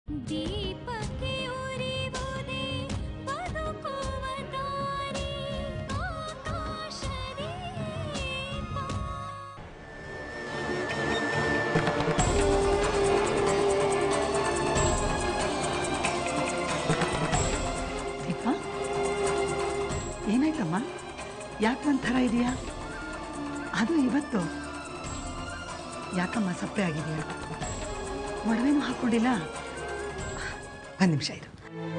ದೀಪಕ್ಕೆ ಉರಿವುದೇ ಬದುಕುವ ದಾರಿ ಆಕಾಶದೀಪ ದೀಪ ಏನಾಯ್ತಮ್ಮ ಯಾಕೆ ಒಂಥರ ಇದೆಯಾ ಅದು ಇವತ್ತು ಯಾಕಮ್ಮ ಸಪ್ಪೆ ಆಗಿದೆಯಾ ಒಡವೆನೂ ಹಾಕ್ಕೊಂಡಿಲ್ಲ ಒಂದು ನಿಮಿಷ ಇರು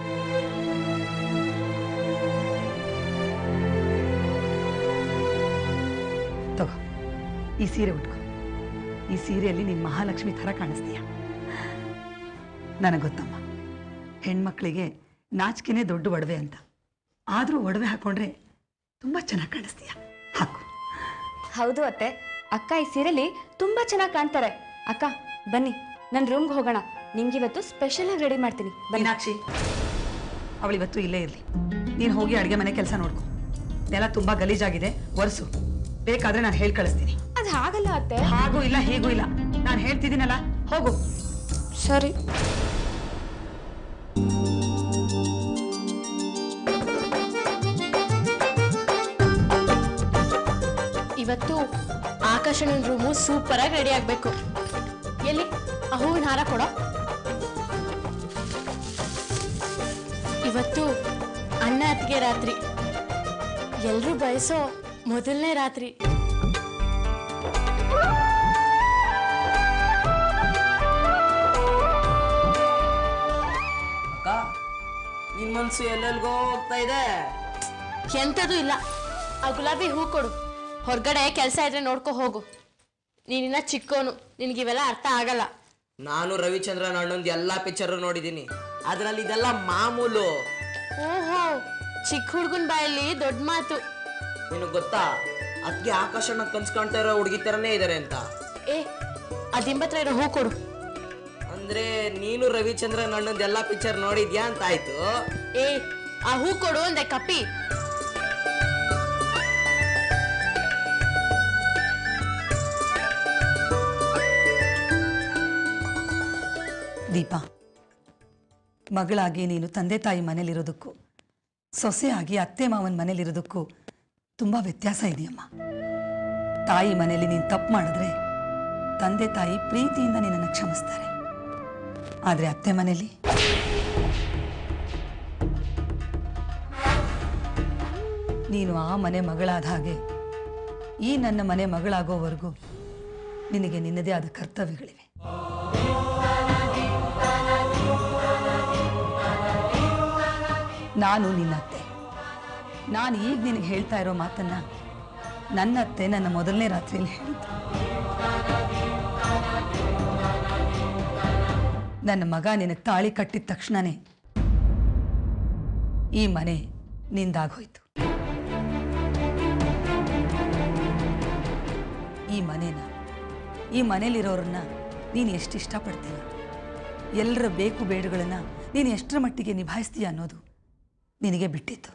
ತಗೋ ಈ ಸೀರೆ ಉಟ್ಕೋ ಈ ಸೀರೆಯಲ್ಲಿ ನೀನು ಮಹಾಲಕ್ಷ್ಮಿ ಥರ ಕಾಣಿಸ್ತೀಯ ನನಗೆ ಗೊತ್ತಮ್ಮ ಹೆಣ್ಮಕ್ಳಿಗೆ ನಾಚಿಕೆನೇ ದೊಡ್ಡ ಒಡವೆ ಅಂತ ಆದರೂ ಒಡವೆ ಹಾಕೊಂಡ್ರೆ ತುಂಬ ಚೆನ್ನಾಗಿ ಕಾಣಿಸ್ತೀಯ ಹಾಕು ಹೌದು ಅತ್ತೆ ಅಕ್ಕ ಈ ಸೀರೆಲಿ ತುಂಬಾ ಚೆನ್ನಾಗಿ ಕಾಣ್ತಾರೆ ಅಕ್ಕ ಬನ್ನಿ ನನ್ನ ರೂಮ್ಗೆ ಹೋಗೋಣ ನಿಮ್ಗಿವತ್ತು ಸ್ಪೆಷಲ್ ಆಗಿ ರೆಡಿ ಮಾಡ್ತೀನಿ ಬನ್ನಿ ಮೀನಾಕ್ಷಿ ಅವಳಿವತ್ತು ಇಲ್ಲೇ ಇರಲಿ ನೀನು ಹೋಗಿ ಅಡುಗೆ ಮನೆ ಕೆಲಸ ನೋಡ್ಕೊ ನೆಲ ತುಂಬ ಗಲೀಜಾಗಿದೆ ಒರೆಸು ಬೇಕಾದ್ರೆ ನಾನು ಹೇಳಿ ಕಳಿಸ್ತೀನಿ ಅದು ಹಾಗಲ್ಲ ಅತ್ತೆ ಹಾಗೂ ಇಲ್ಲ ಹೀಗೂ ಇಲ್ಲ ನಾನು ಹೇಳ್ತಿದ್ದೀನಲ್ಲ ಹೋಗು ಸರಿ ಇವತ್ತು ಆಕಾಶನ ರೂಮು ಸೂಪರ್ ಆಗಿ ರೆಡಿ ಆಗ್ಬೇಕು ಎಲ್ಲಿ ಆ ಹೂವಿನ ಹಾರ ಕೊಡೋ ಇವತ್ತು ಅಣ್ಣ ಅತ್ತಿಗೆ ರಾತ್ರಿ ಎಲ್ರೂ ಬಯಸೋ ಮೊದಲನೇ ರಾತ್ರಿ ಅಕ್ಕ ನಿನ್ ಮನ್ಸು ಎಲ್ಲೆಲ್ಗೋ ಹೋಗ್ತಾ ಇದೆ ಎಂಥದ್ದು ಇಲ್ಲ ಆ ಗುಲಾಬಿ ಹೂ ಕೊಡು ಹೊರಗಡೆ ಕೆಲಸ ಇದ್ರೆ ನೋಡ್ಕೊ ಹೋಗು ನೀನಿನ್ನ ಚಿಕ್ಕೋನು ನಿನಗಿವೆಲ್ಲ ಅರ್ಥ ಆಗಲ್ಲ ನಾನು ರವಿಚಂದ್ರನ್ ಅಣ್ಣಂದು ಎಲ್ಲಾ ಪಿಕ್ಚರ್ ನೋಡಿದೀನಿ ಅದ್ರಲ್ಲಿ ಇದೆಲ್ಲ ಮಾಮೂಲು ಓಹೋ ಚಿಕ್ಕ ಹುಡುಗನ ಬಾಯಲ್ಲಿ ದೊಡ್ಡ ಮಾತು ನಿನಗ್ ಗೊತ್ತಾ ಅದಕ್ಕೆ ಆಕಾಶನ ಕನ್ಸ್ ಕಾಣ್ತಾ ಇರೋ ಹುಡುಗಿ ತರನೇ ಇದಾರೆ ಅಂತ ಏ ಆ ದಿಂಬತ್ರ ಇರೋ ಹೂ ಕೊಡು ಅಂದ್ರೆ ನೀನು ರವಿಚಂದ್ರನ್ ಅಣ್ಣಂದು ಎಲ್ಲಾ ಪಿಕ್ಚರ್ ನೋಡಿದ್ಯಾ ಅಂತ ಆಯ್ತು ಏ ಆ ಹೂ ಕೊಡು ಅಂದೆ ಕಪ್ಪಿ ದೀಪ ಮಗಳಾಗಿ ನೀನು ತಂದೆ ತಾಯಿ ಮನೇಲಿರೋದಕ್ಕೂ ಸೊಸೆಯಾಗಿ ಅತ್ತೆ ಮಾವನ ಮನೇಲಿರೋದಕ್ಕೂ ತುಂಬ ವ್ಯತ್ಯಾಸ ಇದೆಯಮ್ಮ ತಾಯಿ ಮನೇಲಿ ನೀನು ತಪ್ಪು ಮಾಡಿದ್ರೆ ತಂದೆ ತಾಯಿ ಪ್ರೀತಿಯಿಂದ ನಿನ್ನನ್ನು ಕ್ಷಮಿಸ್ತಾರೆ ಆದರೆ ಅತ್ತೆ ಮನೇಲಿ ನೀನು ಆ ಮನೆ ಮಗಳಾದ ಹಾಗೆ ಈ ನನ್ನ ಮನೆ ಮಗಳಾಗೋವರೆಗೂ ನಿನಗೆ ನಿನ್ನದೇ ಆದ ಕರ್ತವ್ಯಗಳಿವೆ ನಾನು ನಿನ್ನತ್ತೆ ನಾನು ಈಗ ನಿನಗೆ ಹೇಳ್ತಾ ಇರೋ ಮಾತನ್ನ ನನ್ನತ್ತೆ ನನ್ನ ಮೊದಲನೇ ರಾತ್ರಿಯಲ್ಲಿ ಹೇಳಿದ್ದು ನನ್ನ ಮಗ ನಿನಗೆ ತಾಳಿ ಕಟ್ಟಿದ ತಕ್ಷಣನೇ ಈ ಮನೆ ನಿಂದಾಗೋಯ್ತು ಈ ಮನೇನ ಈ ಮನೇಲಿರೋರನ್ನ ನೀನು ಎಷ್ಟು ಇಷ್ಟಪಡ್ತೀಯ ಎಲ್ಲರ ಬೇಕು ಬೇಡುಗಳನ್ನು ನೀನು ಎಷ್ಟರ ಮಟ್ಟಿಗೆ ನಿಭಾಯಿಸ್ತೀಯ ಅನ್ನೋದು ನಿನಗೆ ಬಿಟ್ಟಿತ್ತು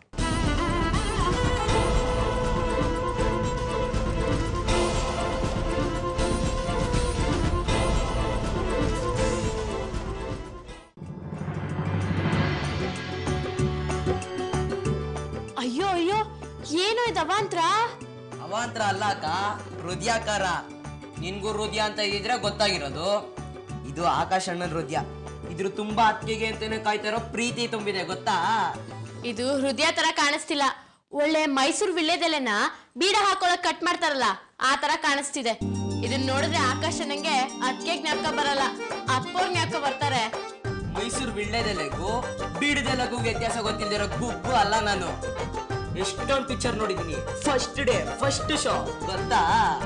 ಅಯ್ಯೋ ಅಯ್ಯೋ ಏನೋ ಇದು ಅವಾಂತರ ಅವಾಂತರ ಅಲ್ಲ ಅಕ್ಕ ಹೃದಯಾಕಾರ ನಿನ್ಗೂ ಹೃದಯ ಅಂತ ಇದ್ರೆ ಗೊತ್ತಾಗಿರೋದು ಇದು ಆಕಾಶ ಅಣ್ಣನ ಹೃದಯ ಇದ್ರ ತುಂಬಾ ಅತ್ತಿಗೆ ಅಂತಾನೆ ಕಾಯ್ತಾ ಇರೋ ಪ್ರೀತಿ ತುಂಬಿದೆ ಗೊತ್ತಾ ಇದು ಹೃದಯ ತರ ಕಾಣಿಸ್ತಿಲ್ಲ ಒಳ್ಳೆ ಮೈಸೂರು ವಿಳ್ಳೆದೆಲೆನ ಬೀಡ ಹಾಕೊಳಕ್ ಕಟ್ ಮಾಡ್ತಾರಲ್ಲ ಆ ತರ ಕಾಣಿಸ್ತಿದೆ ಇದನ್ನ ನೋಡಿದ್ರೆ ಆಕಾಶ ನಂಗೆ ಅದಕ್ಕೆ ಜ್ಞಾಪಕ ಬರಲ್ಲ ಅಪ್ಪೋರ್ ಜ್ಞಾಪಕ ಬರ್ತಾರೆ ಮೈಸೂರು ವಿಳ್ಳೆದೆಲೆಗೂ ಬೀಡದೆಲೆಗೂ ವ್ಯತ್ಯಾಸ ಗೊತ್ತಿಲ್ದಿರೋ ಗುಗ್ಗು ಅಲ್ಲ ನಾನು ಎಷ್ಟೊಂದು ಪಿಕ್ಚರ್ ನೋಡಿದೀನಿ ಫಸ್ಟ್ ಡೇ ಫಸ್ಟ್ ಶೋ ಗೊತ್ತಾ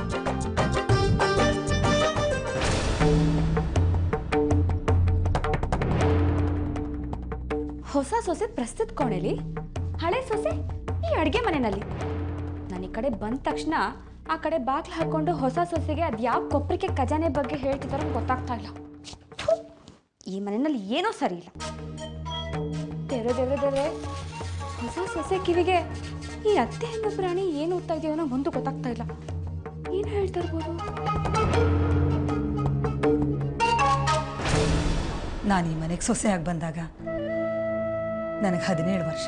ಹೊಸ ಸೊಸೆ ಪ್ರಸ್ತುತ ಕೋಣೆಲಿ ಹಳೆ ಸೊಸೆ ಈ ಅಡುಗೆ ಮನೆಯಲ್ಲಿ ನಾನು ಈ ಕಡೆ ಬಂದ ತಕ್ಷಣ ಆ ಕಡೆ ಬಾಗ್ಲು ಹಾಕೊಂಡು ಹೊಸ ಸೊಸೆಗೆ ಅದು ಯಾವ ಕೊಪ್ಪರಿಕೆ ಖಜಾನೆ ಬಗ್ಗೆ ಹೇಳ್ತಿದ್ದಾರೋ ಗೊತ್ತಾಗ್ತಾ ಇಲ್ಲ ಥು, ಈ ಮನೆಯಲ್ಲಿ ಏನೂ ಸರಿ ಇಲ್ಲ ದೇವ್ರೆ ದೇವ್ರೆ ದೇವ್ರೆ ಹೊಸ ಸೊಸೆ ಕಿವಿಗೆ ಈ ಅತ್ತೆ ಎಂಬ ಪ್ರಾಣಿ ಏನು ಓದ್ತಾ ಇದೆಯೋ ಅನ್ನೋ ಒಂದು ಗೊತ್ತಾಗ್ತಾ ಇಲ್ಲ ಏನು ಹೇಳ್ತಾ ಇರ್ಬೋದು ನಾನು ಈ ಮನೆಗೆ ಸೊಸೆಯಾಗಿ ಬಂದಾಗ ನನಗೆ ಹದಿನೇಳು ವರ್ಷ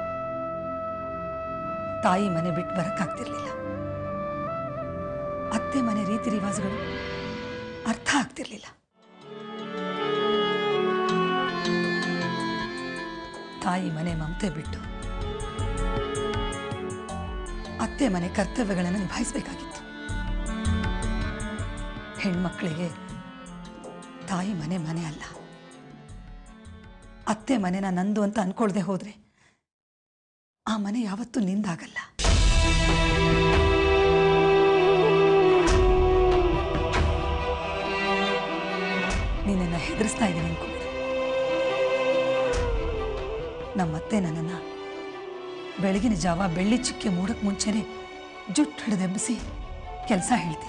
ತಾಯಿ ಮನೆ ಬಿಟ್ಟು ಬರೋಕ್ಕಾಗ್ತಿರ್ಲಿಲ್ಲ ಅತ್ತೆ ಮನೆ ರೀತಿ ರಿವಾಜುಗಳು ಅರ್ಥ ಆಗ್ತಿರ್ಲಿಲ್ಲ ತಾಯಿ ಮನೆ ಮಮತೆ ಬಿಟ್ಟು ಅತ್ತೆ ಮನೆ ಕರ್ತವ್ಯಗಳನ್ನು ನಿಭಾಯಿಸಬೇಕಾಗಿತ್ತು ಹೆಣ್ಮಕ್ಳಿಗೆ ತಾಯಿ ಮನೆ ಮನೆ ಅಲ್ಲ ಅತ್ತೆ ಮನೆನ ನಂದು ಅಂತ ಅನ್ಕೊಳ್ದೆ ಹೋದ್ರೆ ಆ ಮನೆ ಯಾವತ್ತೂ ನಿಂದಾಗಲ್ಲ ನೀನನ್ನ ಹೆದರಿಸ್ತಾ ಇದ್ದೀನಿ ಅನ್ಕೋಬೇಡ ನಮ್ಮತ್ತೆ ನನ್ನನ್ನು ಬೆಳಗಿನ ಜಾವ ಬೆಳ್ಳಿ ಚುಕ್ಕೆ ಮೂಡಕ್ಕೆ ಮುಂಚೆನೆ ಜುಟ್ಟು ಹಿಡಿದೆಬ್ಬಿಸಿ ಕೆಲಸ ಹೇಳ್ತಿದ್ರು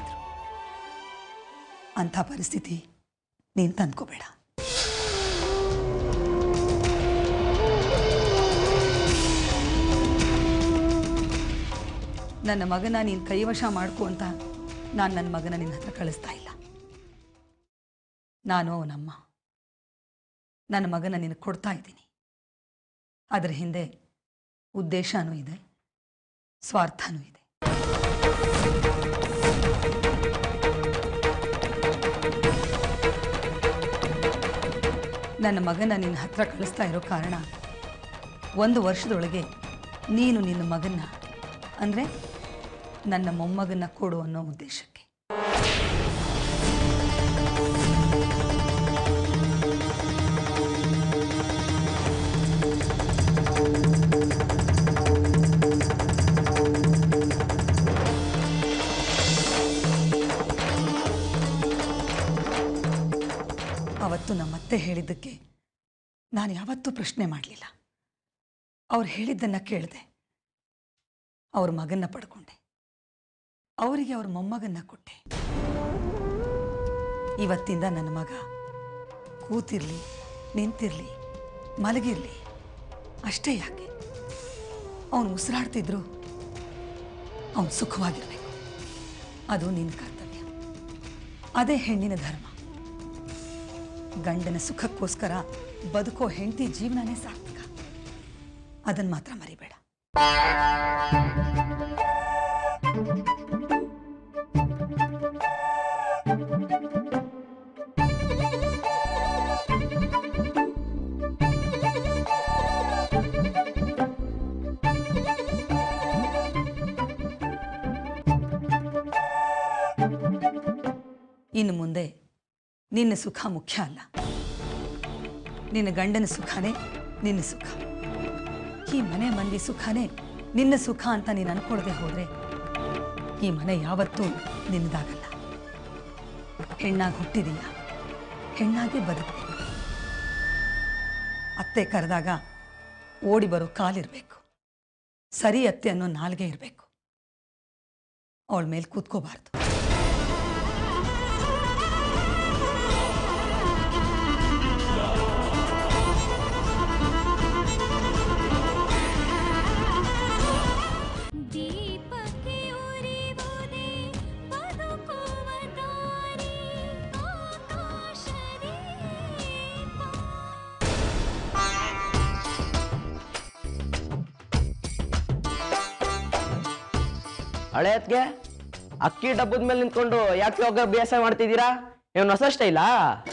ಅಂಥ ಪರಿಸ್ಥಿತಿ ನೀನು ತಂದ್ಕೋಬೇಡ ನನ್ನ ಮಗನ ನೀನು ಕೈವಶ ಮಾಡ್ಕೊ ಅಂತ ನಾನು ನನ್ನ ಮಗನ ನಿನ್ನ ಹತ್ರ ಕಳಿಸ್ತಾ ಇಲ್ಲ ನಾನು ಅವನಮ್ಮ ನನ್ನ ಮಗನ ನಿನಗೆ ಕೊಡ್ತಾ ಇದ್ದೀನಿ ಅದರ ಹಿಂದೆ ಉದ್ದೇಶನೂ ಇದೆ ಸ್ವಾರ್ಥನೂ ಇದೆ ನನ್ನ ಮಗನ ನಿನ್ನ ಹತ್ರ ಕಳಿಸ್ತಾ ಇರೋ ಕಾರಣ ಒಂದು ವರ್ಷದೊಳಗೆ ನೀನು ನಿನ್ನ ಮಗನ್ನ ಅಂದರೆ ನನ್ನ ಮೊಮ್ಮಗನ್ನ ಕೊಡು ಅನ್ನೋ ಉದ್ದೇಶಕ್ಕೆ ಅವತ್ತು ನಮ್ಮತ್ತೆ ಹೇಳಿದ್ದಕ್ಕೆ ನಾನು ಯಾವತ್ತೂ ಪ್ರಶ್ನೆ ಮಾಡಲಿಲ್ಲ ಅವ್ರು ಹೇಳಿದ್ದನ್ನು ಕೇಳಿದೆ ಅವ್ರ ಮಗನ್ನ ಪಡ್ಕೊಂಡೆ ಅವರಿಗೆ ಅವ್ರ ಮೊಮ್ಮಗನ್ನ ಕೊಟ್ಟೆ ಇವತ್ತಿಂದ ನನ್ನ ಮಗ ಕೂತಿರ್ಲಿ ನಿಂತಿರ್ಲಿ ಮಲಗಿರ್ಲಿ ಅಷ್ಟೇ ಯಾಕೆ ಅವನು ಉಸಿರಾಡ್ತಿದ್ರು ಅವನು ಸುಖವಾಗಿರಬೇಕು ಅದು ನಿನ್ನ ಕರ್ತವ್ಯ ಅದೇ ಹೆಣ್ಣಿನ ಧರ್ಮ ಗಂಡನ ಸುಖಕ್ಕೋಸ್ಕರ ಬದುಕೋ ಹೆಂಡತಿ ಜೀವನನೇ ಸಾರ್ಥಕ ಅದನ್ನು ಮಾತ್ರ ಮರಿಬೇಡ ಇನ್ನು ಮುಂದೆ ನಿನ್ನ ಸುಖ ಮುಖ್ಯ ಅಲ್ಲ ನಿನ್ನ ಗಂಡನ ಸುಖನೇ ನಿನ್ನ ಸುಖ ಈ ಮನೆ ಮಂದಿ ಸುಖನೇ ನಿನ್ನ ಸುಖ ಅಂತ ನೀನು ಅನ್ಕೊಳ್ದೆ ಹೋದ್ರೆ ಈ ಮನೆ ಯಾವತ್ತೂ ನಿನ್ನದಾಗಲ್ಲ ಹೆಣ್ಣಾಗಿ ಹುಟ್ಟಿದೀಯ ಹೆಣ್ಣಾಗೆ ಬದುಕಬೇಕು ಅತ್ತೆ ಕರೆದಾಗ ಓಡಿ ಬರೋ ಕಾಲಿರಬೇಕು ಸರಿ ಅತ್ತೆ ಅನ್ನೋ ನಾಲ್ಗೆ ಇರಬೇಕು ಅವಳ ಮೇಲೆ ಕೂತ್ಕೋಬಾರ್ದು ದೀಪಕ್ಕೆ ಉರಿವುದೇ ಬದುಕುವ ದಾರಿ ಆಕಾಶದೀಪ ಹಳೆಯತ್ಗೆ ಅಕ್ಕಿ ಡಬ್ಬದ ಮೇಲೆ ನಿಂತ್ಕೊಂಡು ಯಾಕೆ ಯೋಗ ಅಭ್ಯಾಸ ಮಾಡ್ತಿದ್ದೀರಾ ಏನು ಹೊಸ ಸ್ಟೈಲಾ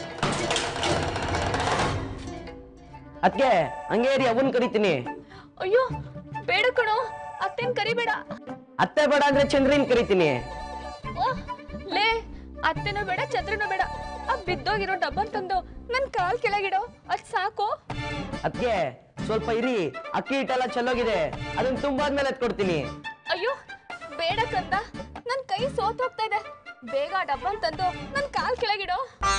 ಅದಕ್ಕೆ ಹಂಗೆ ರೀ ಅವನ್ ಕರಿತೀನಿ ಅಯ್ಯೋ ಬೇಡ ಕಣೋ ಅತ್ತೇನ್ ಕರಿಬೇಡ ಅತ್ತೆ ಬೇಡ ಅಂದ್ರೆ ಚಂದ್ರನ್ ಕರಿತೀನಿ ಓಹ್, ಲೇ ಅತ್ತೆನೂ ಬೇಡ ಛತ್ರನೂ ಬೇಡ ಆ ಬಿದ್ದೋಗಿರೋ ಡಬ್ಬನ್ ತಂದು ನನ್ ಕಾಲ್ ಕೆಳಗಿಡೋ ಅದ್ ಸಾಕು ಅದಕ್ಕೆ ಸ್ವಲ್ಪ ಇರಿ ಅಕ್ಕಿ ಹಿಟ್ಟೆಲ್ಲ ಚೆಲ್ಲೋಗಿದೆ ಅದನ್ನ ತುಂಬಾದ್ಮೇಲೆ ಎತ್ಕೊಡ್ತೀನಿ ಅಯ್ಯೋ ಬೇಡ ಕಂದ ನನ್ ಕೈ ಸೋತ್ ಹೋಗ್ತಾ ಇದೆ ಬೇಗ ಆ ಡಬ್ಬನ್ ತಂದು ನನ್ ಕಾಲ್ ಕೆಳಗಿಡೋ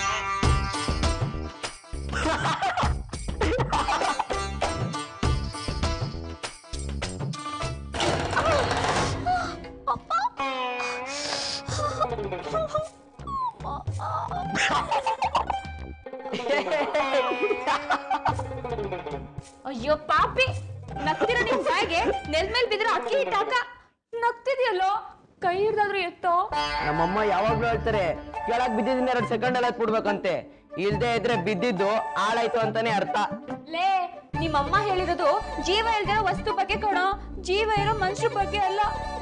ಅಯ್ಯೋ ಪಾಪಿ ನಗ್ತಿರ ನಿಮ್ ಬಾಯಿಗೆ ನೆಲ್ ಮೇಲ್ ಬಿದ್ರೆ ಅಕ್ಕಿ ಹಿಟ್ಟು ಹಾಕ ನಗ್ತಿದ್ಯಲ್ಲೋ ಕೈ ಹಿಡ್ದಾದ್ರೂ ಎತ್ತೋ ನಮ್ಮಮ್ಮ ಯಾವಾಗ್ಲೂ ಹೇಳ್ತಾರೆ ಕೆಳಗ್ ಬಿದ್ದಿದ್ದೀನಿ ಎರಡು ಸೆಕೆಂಡ್ ಅಲ್ಲಿ ಎತ್ಬಿಡ್ಬೇಕಂತೆ ಇಲ್ದೇ ಇದ್ರೆ ಬಿದ್ದಿದ್ದು ಹಾಳಾಯ್ತು ಅಂತಾನೆ ಅರ್ಥ ಲೇ ನಿಮ್ಮಮ್ಮ ಹೇಳಿರೋದು ಜೀವ ಇಲ್ದಿರೋ ವಸ್ತು ಬಗ್ಗೆ ಕಣೋ ಜೀವ ಇರೋ ಮನುಷ್ಯ ಬಗ್ಗೆ ಅಲ್ಲ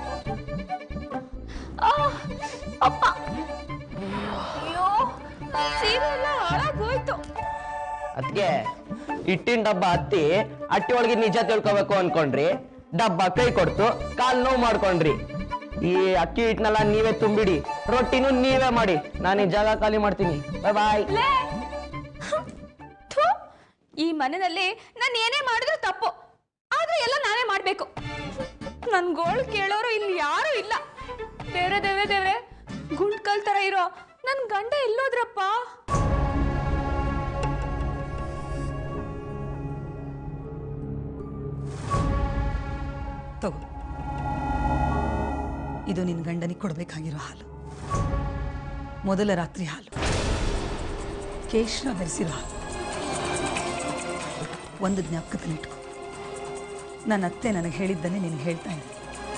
ಆ, ಅಪ್ಪ ಅಯ್ಯೋ ಸೀರೆ ಎಲ್ಲ ಹಾಳಾಗೋಯ್ತು ಅದಕ್ಕೆ ಹಿಟ್ಟಿನ ಡಬ್ಬ ಹತ್ತಿ ಅಟ್ಟಿ ಒಳಗೆ ನಿಜ ತಿಳ್ಕೊಬೇಕು ಅನ್ಕೊಂಡ್ರಿ ಡಬ್ಬ ಕೈ ಕೊಡ್ತು ಕಾಲ್ ನೋವು ಮಾಡ್ಕೊಂಡ್ರಿ ಈ ಅಕ್ಕಿ ಹಿಟ್ನೆಲ್ಲ ನೀವೇ ತುಂಬಿಡಿ ರೊಟ್ಟಿನೂ ನೀವೇ ಮಾಡಿ ನಾನು ಈ ಜಾಗ ಖಾಲಿ ಮಾಡ್ತೀನಿ ಬಾಯ್ ಬಾಯ್ ಲೇ ಥು, ಈ ಮನೆಯಲ್ಲಿ ನಾನು ಏನೇ ಮಾಡಿದ್ರು ತಪ್ಪು ಆದ್ರೆ ಎಲ್ಲ ನಾನೇ ಮಾಡ್ಬೇಕು ನನ್ ಗೋಳು ಕೇಳೋರು ಇಲ್ಲಿ ಯಾರು ಇಲ್ಲ ದೇವ್ರೆ ದೇವ್ರೆ ದೇವ್ರೆ ಗುಂಡ್ಕಲ್ ತರ ಇರೋ ನನ್ ಗಂಡ ಎಲ್ಲೋದ್ರಪ್ಪ ತಗೋ ಇದು ನಿನ್ನ ಗಂಡನಿಗೆ ಕೊಡಬೇಕಾಗಿರೋ ಹಾಲು ಮೊದಲ ರಾತ್ರಿ ಹಾಲು ಕೇಶನ ಬೆರೆಸಿರೋ ಹಾಲು ಒಂದು ಜ್ಞಾಪಕದಲ್ಲಿಟ್ಕೊ ನನ್ನ ಅತ್ತೆ ನನಗೆ ಹೇಳಿದ್ದನ್ನೇ ನಿನಗೆ ಹೇಳ್ತಾ ಇದ್ದೀನಿ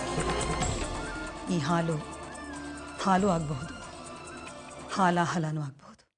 ಈ ಹಾಲು ಹಾಲು ಆಗಬಹುದು ಹಾಲಾಹಲನೂ ಆಗಬಹುದು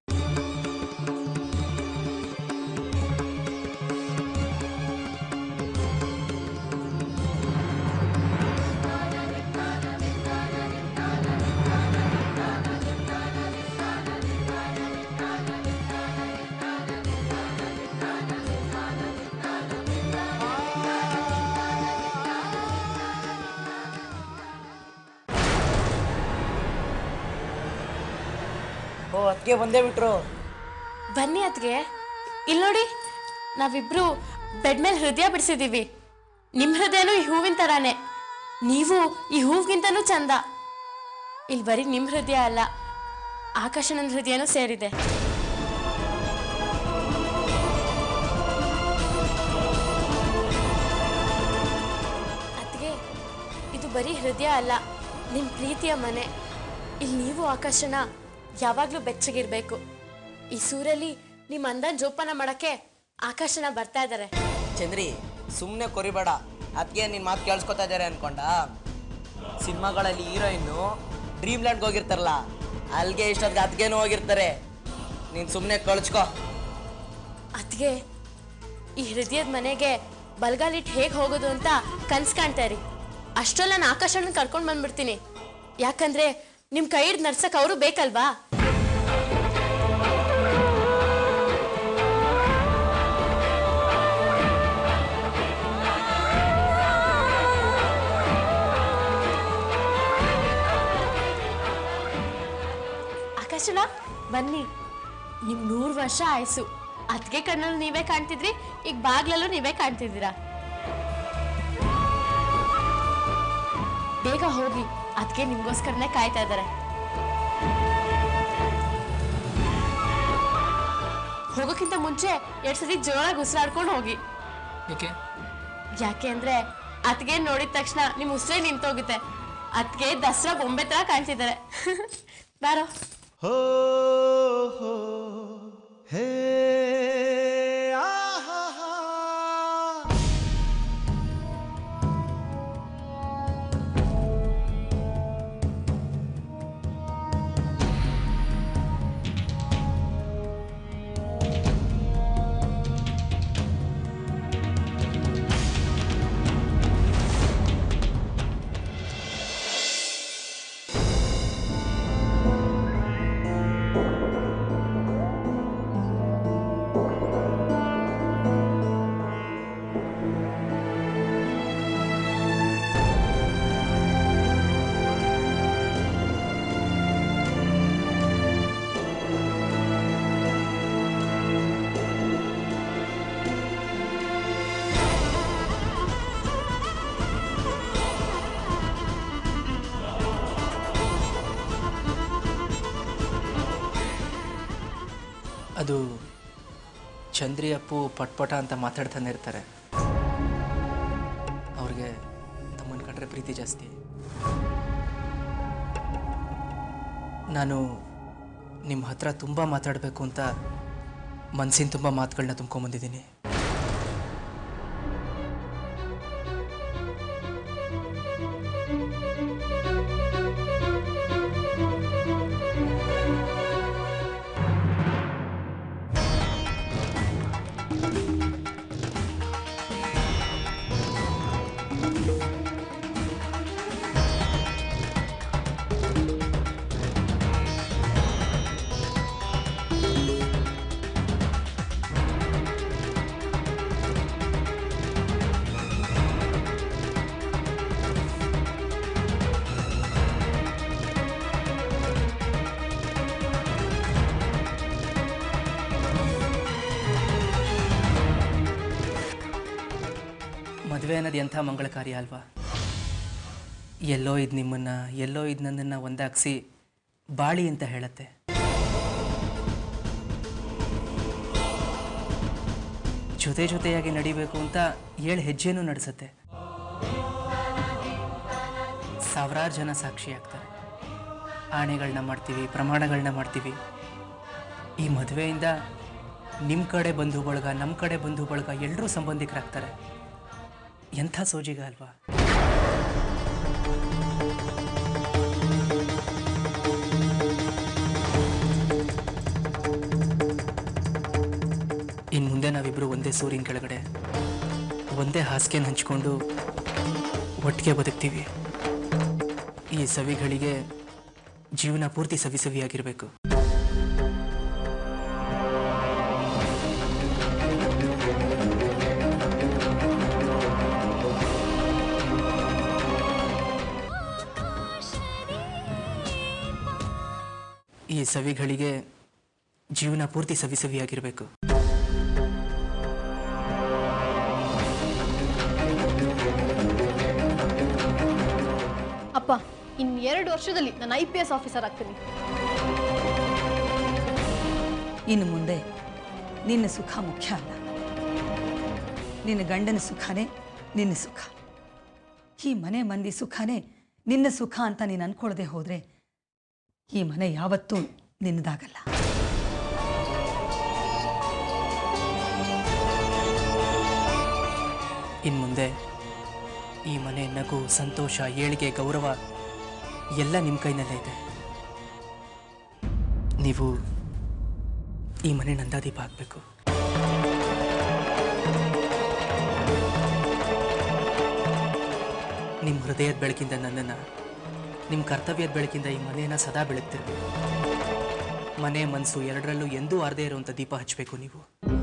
ಓ ಅದಕ್ಕೆ ಬಂದೇ ಬಿಟ್ರು ಬನ್ನಿ ಅದ್ಗೆ ಇಲ್ಲಿ ನೋಡಿ ನಾವಿಬ್ರು ಬೆಡ್ ಮೇಲೆ ಹೃದಯ ಬಿಡಿಸಿದೀವಿ ನಿಮ್ ಹೃದಯನೂ ಈ ಹೂವಿನ ತರಾನೇ ನೀವು ಈ ಹೂವಿಗಿಂತನೂ ಚಂದ ಇಲ್ಲಿ ಬರೀ ನಿಮ್ ಹೃದಯ ಅಲ್ಲ ಆಕಾಶನ ಹೃದಯನೂ ಸೇರಿದೆ ಅದ್ಗೆ ಇದು ಬರೀ ಹೃದಯ ಅಲ್ಲ ನಿಮ್ ಪ್ರೀತಿಯ ಮನೆ ಇಲ್ಲಿ ನೀವು ಆಕಾಶನ ಯಾವಾಗ್ಲೂ ಬೆಚ್ಚಗಿರ್ಬೇಕು ಈ ಸೂರಲ್ಲಿ ನಿಮ್ ಅಂದನ್ ಜೋಪಾನ ಮಾಡಕ್ಕೆ ಆಕಾಶನ ಬರ್ತಾ ಇದ್ದಾರೆ ಚಂದ್ರಿ ಸುಮ್ಮನೆ ಕೊರಿಬೇಡ ಅದಕ್ಕೆ ನಿನ್ನ ಮಾತು ಕೇಳಿಸ್ಕೊತಾ ಇದ್ದಾರೆ ಅನ್ಕೊಂಡ ಸಿನಿಮಾಗಳಲ್ಲಿ ಹೀರೋಯಿನ್ನು ಡ್ರೀಮ್ ಲ್ಯಾಂಡ್ಗೆ ಹೋಗಿರ್ತಾರಲ್ಲ ಅಲ್ಲಿಗೆ ಇಷ್ಟೊತ್ತಿಗೆ ಅದಕ್ಕೇನು ಹೋಗಿರ್ತಾರೆ ನೀನು ಸುಮ್ಮನೆ ಕಳ್ಸ್ಕೊ ಅದ್ಗೆ ಈ ಹೃದಯದ ಮನೆಗೆ ಬಲ್ಗಾಲಿಟ್ಟು ಹೇಗೆ ಹೋಗೋದು ಅಂತ ಕನ್ಸ್ ಕಾಣ್ತಾ ಇರಿ ಅಷ್ಟರಲ್ಲ ನಾನು ಆಕಾಶನ ಕರ್ಕೊಂಡು ಬಂದ್ಬಿಡ್ತೀನಿ ಯಾಕಂದ್ರೆ ನಿಮ್ ಕೈ ಹಿಡ್ದು ನಡ್ಸಕ್ ಅವರು ಬೇಕಲ್ವಾ ಆಕಾಶನ ಬನ್ನಿ ನಿಮ್ ನೂರು ವರ್ಷ ಆಯ್ಸು ಅದ್ಗೆ ಕಣ್ಣಲ್ಲಿ ನೀವೇ ಕಾಣ್ತಿದ್ರಿ ಈಗ ಬಾಗ್ಲಲ್ಲೂ ನೀವೇ ಕಾಣ್ತಿದ್ದೀರಾ ಬೇಗ ಹೋಗಿ ಅದಕ್ಕೆ ನಿಮ್ಗೋಸ್ಕರನೇ ಕಾಯ್ತಾ ಇದ್ದಾರೆ ಹೋಗೋಕ್ಕಿಂತ ಮುಂಚೆ ಎರಡ್ ಸತಿ ಜೋರಾಗಿ ಉಸಿರಾಡ್ಕೊಂಡು ಹೋಗಿ ಏಕೆ ಯಾಕೆ ಅಂದ್ರೆ ಅತ್ಗೆ ನೋಡಿದ ತಕ್ಷಣ ನಿಮ್ ಉಸಿರೇ ನಿಂತೋಗುತ್ತೆ ಅತ್ಗೆ ದಸರಾ ಬೊಂಬೆ ತರ ಕಾಣ್ತಿದ್ದಾರೆ ಬಾರೋ ಅದು ಚಂದ್ರಿ ಅಪ್ಪು ಪಟ್ಪಟ ಅಂತ ಮಾತಾಡ್ತಾನೆ ಇರ್ತಾರೆ ಅವ್ರಿಗೆ ತಮ್ಮನ ಕಂಡ್ರೆ ಪ್ರೀತಿ ಜಾಸ್ತಿ ನಾನು ನಿಮ್ಮ ಹತ್ರ ತುಂಬ ಮಾತಾಡಬೇಕು ಅಂತ ಮನಸ್ಸಿನ ತುಂಬ ಮಾತುಗಳನ್ನ ತುಂಬ್ಕೊಂಬಂದಿದ್ದೀನಿ ಮದುವೆ ಅನ್ನೋದು ಎಂಥ ಮಂಗಳ ಕಾರ್ಯ ಅಲ್ವಾ ಎಲ್ಲೋ ಇದು ನಿಮ್ಮನ್ನು ಎಲ್ಲೋ ಇದು ನನ್ನನ್ನು ಒಂದಾಗಿಸಿ ಬಾಳಿ ಅಂತ ಹೇಳತ್ತೆ ಜೊತೆ ಜೊತೆಯಾಗಿ ನಡಿಬೇಕು ಅಂತ ಏಳು ಹೆಜ್ಜೆನೂ ನಡೆಸುತ್ತೆ ಸಾವಿರಾರು ಜನ ಸಾಕ್ಷಿ ಆಗ್ತಾರೆ ಆಣೆಗಳನ್ನ ಮಾಡ್ತೀವಿ ಪ್ರಮಾಣಗಳನ್ನ ಮಾಡ್ತೀವಿ ಈ ಮದುವೆಯಿಂದ ನಿಮ್ಮ ಕಡೆ ಬಂಧು ಬಳಗ ನಮ್ಮ ಕಡೆ ಬಂಧು ಬಳಗ ಎಲ್ಲರೂ ಸಂಬಂಧಿಕರಾಗ್ತಾರೆ ಎಂಥ ಸೋಜಿಗ ಅಲ್ವಾ ಇನ್ನು ಮುಂದೆ ನಾವಿಬ್ಬರು ಒಂದೇ ಸೂರಿನ ಕೆಳಗಡೆ ಒಂದೇ ಹಾಸಿಗೆನ ಹಂಚ್ಕೊಂಡು ಒಟ್ಟಿಗೆ ಬದುಕ್ತೀವಿ ಈ ಸವಿಗಳಿಗೆ ಜೀವನ ಪೂರ್ತಿ ಸವಿ ಸವಿಯಾಗಿರಬೇಕು ಈ ಸವಿಗಳಿಗೆ ಜೀವನ ಪೂರ್ತಿ ಸವಿ ಸವಿಯಾಗಿರಬೇಕು ಅಪ್ಪ ಇನ್ ಎರಡು ವರ್ಷದಲ್ಲಿ ನಾನು ಐ ಪಿ ಎಸ್ ಆಫೀಸರ್ ಆಗ್ತೀನಿ ಇನ್ನು ಮುಂದೆ ನಿನ್ನ ಸುಖ ಮುಖ್ಯ ಅಲ್ಲ ನಿನ್ನ ಗಂಡನ ಸುಖನೇ ನಿನ್ನ ಸುಖ ಈ ಮನೆ ಮಂದಿ ಸುಖನೇ ನಿನ್ನ ಸುಖ ಅಂತ ನೀನು ಅನ್ಕೊಳ್ಳದೆ ಹೋದರೆ ಈ ಮನೆ ಯಾವತ್ತೂ ನಿನ್ನದಾಗಲ್ಲ ಇನ್ನು ಮುಂದೆ ಈ ಮನೆ ನಗು ಸಂತೋಷ ಏಳಿಗೆ ಗೌರವ ಎಲ್ಲ ನಿಮ್ಮ ಕೈನಲ್ಲೇ ಇದೆ ನೀವು ಈ ಮನೆ ನಂದಾದೀಪ ಆಗಬೇಕು ನಿಮ್ಮ ಹೃದಯದ ಬೆಳಕಿಂದ ನನ್ನನ್ನು ನಿಮ್ಮ ಕರ್ತವ್ಯದ ಬೆಳಕಿಂದ ಈ ಮನೆಯನ್ನು ಸದಾ ಬೆಳಗ್ತಿರ್ಬೇಕು ಮನೆ ಮನಸ್ಸು ಎರಡರಲ್ಲೂ ಎಂದೂ ಅರ್ಧೇ ಇರುವಂಥ ದೀಪ ಹಚ್ಚಬೇಕು ನೀವು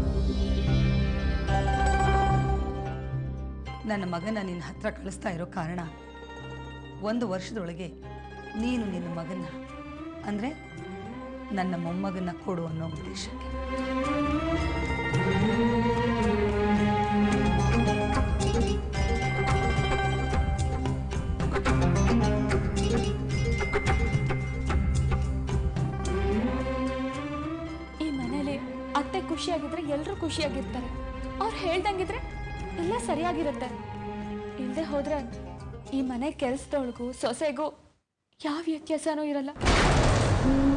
ನನ್ನ ಮಗನ ನಿನ್ನ ಹತ್ರ ಕಳಿಸ್ತಾ ಇರೋ ಕಾರಣ ಒಂದು ವರ್ಷದೊಳಗೆ ನೀನು ನಿನ್ನ ಮಗನ ಅಂದರೆ ನನ್ನ ಮೊಮ್ಮಗನ ಕೊಡು ಅನ್ನೋ ಉದ್ದೇಶಕ್ಕೆ ಈ ಮನೇಲಿ ಅತ್ತೆ ಖುಷಿಯಾಗಿದ್ರೆ ಎಲ್ಲರೂ ಖುಷಿಯಾಗಿರ್ತಾರೆ ಅವ್ರು ಹೇಳ್ದಂಗಿದ್ರೆ ಎಲ್ಲ ಸರಿಯಾಗಿರುತ್ತೆ ಇಲ್ಲದೆ ಹೋದ್ರೆ ಈ ಮನೆ ಕೆಲ್ಸದೊಳಗೂ ಸೊಸೆಗೂ ಯಾವ ವ್ಯತ್ಯಾಸನೂ ಇರಲ್ಲ